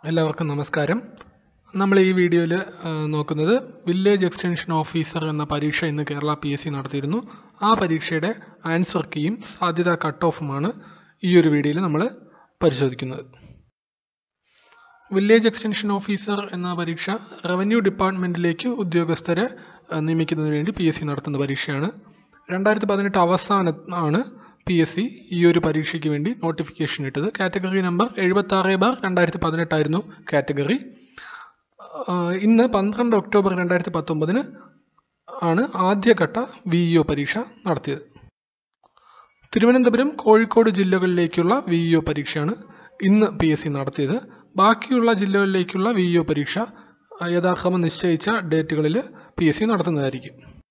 എല്ലാവർക്കും നമസ്കാരം നമ്മൾ ഈ വീഡിയോയിൽ നോക്കുന്നത് വില്ലേജ് എക്സ്റ്റൻഷൻ ഓഫീസർ എന്ന പരീക്ഷ ഇന്ന് കേരള പി എസ് സി നടത്തിയിരുന്നു ആ പരീക്ഷയുടെ ആൻസർ കീയും സാധ്യത കട്ട് ഓഫുമാണ് ഈ ഒരു വീഡിയോയിൽ നമ്മൾ പരിശോധിക്കുന്നത് വില്ലേജ് എക്സ്റ്റൻഷൻ ഓഫീസർ എന്ന പരീക്ഷ റവന്യൂ ഡിപ്പാർട്ട്മെൻറ്റിലേക്ക് ഉദ്യോഗസ്ഥരെ ആ, നിയമിക്കുന്നതിന് വേണ്ടി പി എസ് സി നടത്തുന്ന പരീക്ഷയാണ് രണ്ടായിരത്തി പതിനെട്ട് അവസാനമാണ് പി എസ് സി ഈ ഒരു പരീക്ഷയ്ക്ക് വേണ്ടി നോട്ടിഫിക്കേഷൻ ഇട്ടത് കാറ്റഗറി നമ്പർ എഴുപത്തി ആറ് ബാർ രണ്ടായിരത്തി പതിനെട്ടായിരുന്നു കാറ്റഗറി ഇന്ന് പന്ത്രണ്ട് ഒക്ടോബർ രണ്ടായിരത്തി പത്തൊമ്പതിന് ആണ് ആദ്യഘട്ട വി ഇ ഒ പരീക്ഷ നടത്തിയത് തിരുവനന്തപുരം കോഴിക്കോട് ജില്ലകളിലേക്കുള്ള വി ഇ ഒ പരീക്ഷയാണ് ഇന്ന് പി എസ് സി നടത്തിയത് ബാക്കിയുള്ള ജില്ലകളിലേക്കുള്ള വി ഇ ഒ പരീക്ഷ ആ, യഥാക്രമം നിശ്ചയിച്ച ഡേറ്റുകളിൽ പി എസ് സി നടത്തുന്നതായിരിക്കും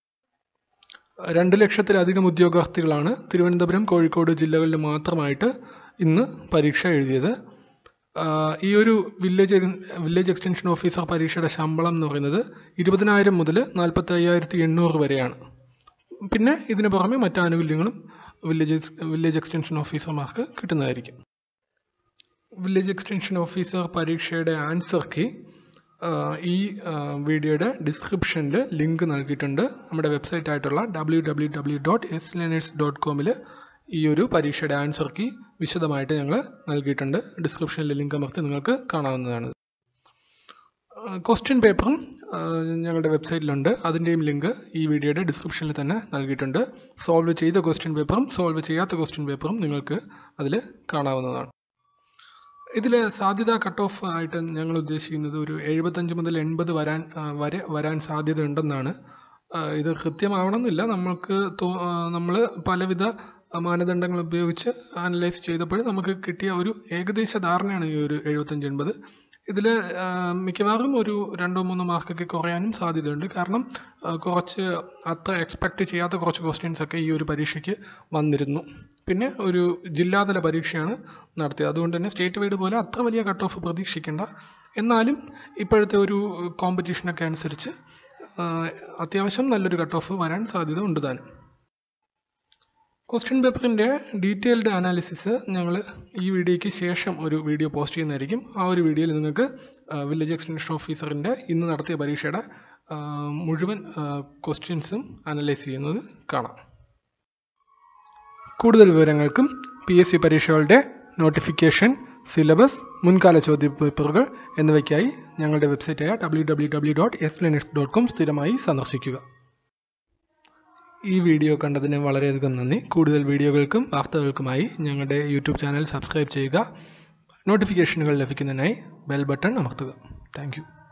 രണ്ട് ലക്ഷത്തിലധികം ഉദ്യോഗാർത്ഥികളാണ് തിരുവനന്തപുരം കോഴിക്കോട് ജില്ലകളിൽ മാത്രമായിട്ട് ഇന്ന് പരീക്ഷ എഴുതിയത് ആ, ഈ ഒരു വില്ലേജ് വില്ലേജ് എക്സ്റ്റൻഷൻ ഓഫീസർ പരീക്ഷയുടെ ശമ്പളം എന്ന് പറയുന്നത് ഇരുപതിനായിരം മുതൽ നാൽപ്പത്തി അയ്യായിരത്തി എണ്ണൂറ് വരെയാണ് പിന്നെ ഇതിന് പുറമെ മറ്റ് ആനുകൂല്യങ്ങളും വില്ലേജ് വില്ലേജ് എക്സ്റ്റൻഷൻ ഓഫീസർമാർക്ക് കിട്ടുന്നതായിരിക്കും വില്ലേജ് എക്സ്റ്റൻഷൻ ഓഫീസർ പരീക്ഷയുടെ ആൻസർ കീ ഈ ആ, വീഡിയോയുടെ ഡിസ്ക്രിപ്ഷനിൽ ലിങ്ക് നൽകിയിട്ടുണ്ട് നമ്മുടെ വെബ്സൈറ്റ് ആയിട്ടുള്ള W W W dot S learners dot കോമിൽ ഈ ഒരു പരീക്ഷയുടെ ആൻസർ കീ വിശദമായിട്ട് ഞങ്ങൾ നൽകിയിട്ടുണ്ട് ഡിസ്ക്രിപ്ഷനിൽ ലിങ്ക് അമർത്തി നിങ്ങൾക്ക് കാണാവുന്നതാണ് ക്വസ്റ്റ്യൻ പേപ്പറും ആ, ഞങ്ങളുടെ വെബ്സൈറ്റിലുണ്ട് അതിൻ്റെയും ലിങ്ക് ഈ വീഡിയോയുടെ ഡിസ്ക്രിപ്ഷനിൽ തന്നെ നൽകിയിട്ടുണ്ട് സോൾവ് ചെയ്ത ക്വസ്റ്റ്യൻ പേപ്പറും സോൾവ് ചെയ്യാത്ത ക്വസ്റ്റ്യൻ പേപ്പറും നിങ്ങൾക്ക് അതിൽ കാണാവുന്നതാണ് ഇതിൽ സാധ്യത കട്ട് ഓഫ് ആയിട്ട് ഞങ്ങൾ ഉദ്ദേശിക്കുന്നത് ഒരു എഴുപത്തഞ്ച് മുതൽ എൺപത് വരാൻ ആ, വരെ വരാൻ സാധ്യത ഉണ്ടെന്നാണ് ആ, ഇത് കൃത്യമാവണമെന്നില്ല നമ്മൾക്ക് നമ്മൾ പലവിധ മാനദണ്ഡങ്ങൾ ഉപയോഗിച്ച് അനലൈസ് ചെയ്തപ്പോൾ നമുക്ക് കിട്ടിയ ഒരു ഏകദേശ ധാരണയാണ് ഈ ഒരു എഴുപത്തഞ്ച് എൺപത് ഇതിൽ മിക്കവാറും ഒരു രണ്ടോ മൂന്നോ മാർക്കൊക്കെ കുറയാനും സാധ്യതയുണ്ട് കാരണം ആ, കുറച്ച് അത്ര എക്സ്പെക്റ്റ് ചെയ്യാത്ത കുറച്ച് ക്വസ്റ്റ്യൻസ് ഒക്കെ ഈ ഒരു പരീക്ഷയ്ക്ക് വന്നിരുന്നു പിന്നെ ഒരു ജില്ലാതല പരീക്ഷയാണ് നടത്തിയത് അതുകൊണ്ട് തന്നെ സ്റ്റേറ്റ് വൈഡ് പോലെ അത്ര വലിയ കട്ട് ഓഫ് പ്രതീക്ഷിക്കേണ്ട എന്നാലും ഇപ്പോഴത്തെ ഒരു കോമ്പറ്റീഷനൊക്കെ അനുസരിച്ച് ആ, അത്യാവശ്യം നല്ലൊരു കട്ട് ഓഫ് വരാൻ സാധ്യത ഉണ്ട് താനും ക്വസ്റ്റ്യൻ പേപ്പറിൻ്റെ ഡീറ്റെയിൽഡ് അനാലിസിസ് ഞങ്ങൾ ഈ വീഡിയോയ്ക്ക് ശേഷം ഒരു വീഡിയോ പോസ്റ്റ് ചെയ്യുന്നതായിരിക്കും ആ ഒരു വീഡിയോയിൽ നിങ്ങൾക്ക് വില്ലേജ് എക്സ്റ്റൻഷൻ ഓഫീസറിൻ്റെ ഇന്ന് നടത്തിയ പരീക്ഷയുടെ ആ, മുഴുവൻ ക്വസ്റ്റ്യൻസും അനലൈസ് ചെയ്യുന്നത് കാണാം കൂടുതൽ വിവരങ്ങൾക്കും പി എസ് സി പരീക്ഷകളുടെ നോട്ടിഫിക്കേഷൻ സിലബസ് മുൻകാല ചോദ്യപേപ്പറുകൾ എന്നിവയ്ക്കായി ഞങ്ങളുടെ വെബ്സൈറ്റായ W W W dot S learners dot com സ്ഥിരമായി സന്ദർശിക്കുക ഈ വീഡിയോ കണ്ടതിന് വളരെയധികം നന്ദി കൂടുതൽ വീഡിയോകൾക്കും വാർത്തകൾക്കുമായി ഞങ്ങളുടെ യൂട്യൂബ് ചാനൽ സബ്സ്ക്രൈബ് ചെയ്യുക നോട്ടിഫിക്കേഷനുകൾ ലഭിക്കുന്നതിനായി ബെൽ ബട്ടൺ അമർത്തുക താങ്ക്